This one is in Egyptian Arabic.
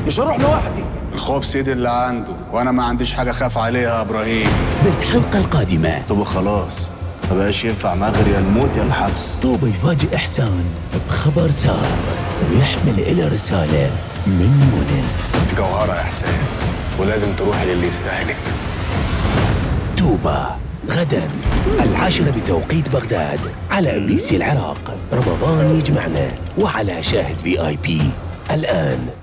مش هروح لوحدي الخوف سيد اللي عنده وانا ما عنديش حاجه خاف عليها يا ابراهيم بالحلقة القادمة طب خلاص ما بقاش ينفع معاه غير يا الموت يا الحبس طوبى يفاجئ إحسان بخبر سار ويحمل إلى رسالة من مونس دي جوهره يا حسين ولازم تروح للي يستاهلك توبة غدا العاشرة بتوقيت بغداد على ام بي سي العراق رمضان يجمعنا وعلى شاهد في اي بي الآن